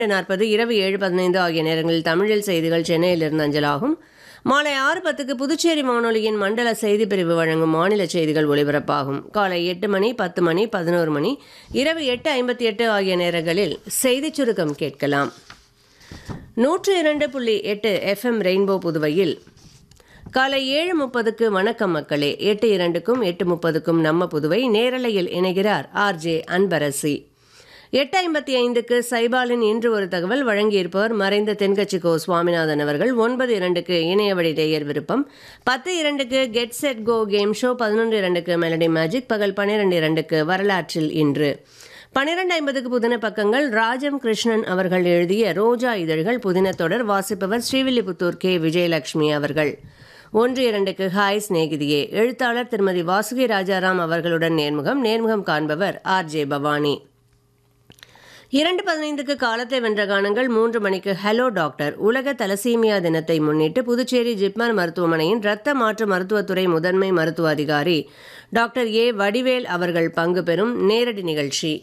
நாற்பது இரவு ஏழு பதினைந்து ஆகிய நேரங்களில் தமிழில் செய்திகள் சென்னையிலிருந்து அஞ்சலாகும் மாலை ஆறு பத்துக்கு புதுச்சேரி வானொலியின் மண்டல செய்தி பிரிவு வழங்கும் மாநில செய்திகள் ஒலிபரப்பாகும் காலை எட்டு மணி பத்து மணி பதினோரு மணி இரவு எட்டு ஐம்பத்தி எட்டு ஆகிய நேரங்களில் செய்திச் சுருக்கம் கேட்கலாம் நூற்று இரண்டு புள்ளி எட்டு எஃப்எம் ரெயின்போ புதுவையில் காலை ஏழு முப்பதுக்கு வணக்கம் மக்களே எட்டு இரண்டுக்கும் எட்டு முப்பதுக்கும் நம்ம புதுவை நேரலையில் இணைகிறார் ஆர்ஜே அன்பரசி எட்டு ஐம்பத்தி ஐந்துக்கு சைபாலின் இன்று ஒரு தகவல் வழங்கியிருப்பவர் மறைந்த தென்கட்சி கோ சுவாமிநாதன் அவர்கள் ஒன்பது இரண்டுக்கு இணைய வழி நேயர் விருப்பம் பத்து இரண்டுக்கு get set go game show பதினொன்று இரண்டுக்கு மெலடி மேஜிக் பகல் பன்னிரெண்டு இரண்டுக்கு வரலாற்றில் இன்று பன்னிரண்டு ஐம்பதுக்கு புதின பக்கங்கள் ராஜம் கிருஷ்ணன் அவர்கள் எழுதிய ரோஜா இதழ்கள் புதின தொடர் வாசிப்பவர் ஸ்ரீவில்லிபுத்தூர் கே விஜயலட்சுமி அவர்கள் ஒன்று இரண்டுக்கு ஹாய் சிநேகிதியே எழுத்தாளர் திருமதி வாசுகி ராஜாராம் அவர்களுடன் நேர்முகம் நேர்முகம் காண்பவர் ஆர் ஜே பவானி இரண்டு பதினைந்துக்கு காலத்தை வென்ற கானங்கள் மூன்று மணிக்கு ஹலோ டாக்டர் உலக தலசீமியா தினத்தை முன்னிட்டு புதுச்சேரி ஜிப்மர் மருத்துவமனையின் இரத்த மாற்று மருத்துவத்துறை முதன்மை மருத்துவ அதிகாரி டாக்டர் ஏ வடிவேல் அவர்கள் பங்கு பெறும் நேரடி நிகழ்ச்சி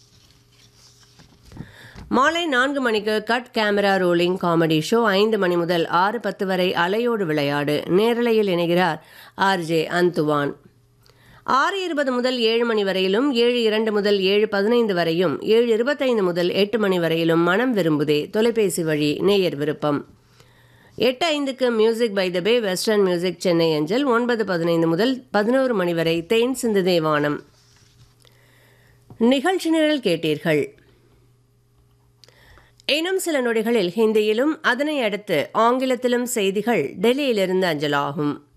மாலை நான்கு மணிக்கு cut camera rolling comedy show ஐந்து மணி முதல் ஆறு பத்து வரை அலையோடு விளையாடு நேரலையில் இணைகிறார் ஆர்ஜே அந்துவான் ஆறு இருபது முதல் ஏழு மணி வரையிலும் ஏழு இரண்டு முதல் ஏழு பதினைந்து வரையும் ஏழு இருபத்தைந்து முதல் எட்டு மணி வரையிலும் மனம் விரும்புதே தொலைபேசி வழி நேயர் விருப்பம் எட்டு ஐந்துக்கு music by the bay western music Chennai அஞ்சல் ஒன்பது பதினைந்து முதல் பதினோரு மணி வரை தேன் சிந்து தேவானம் நிகழ்ச்சி நிரல் கேட்டீர்கள் இன்னும் சில நொடிகளில் ஹிந்தியிலும் அதனை அடுத்து ஆங்கிலத்திலும் செய்திகள் டெல்லியிலிருந்து அஞ்சலாகும்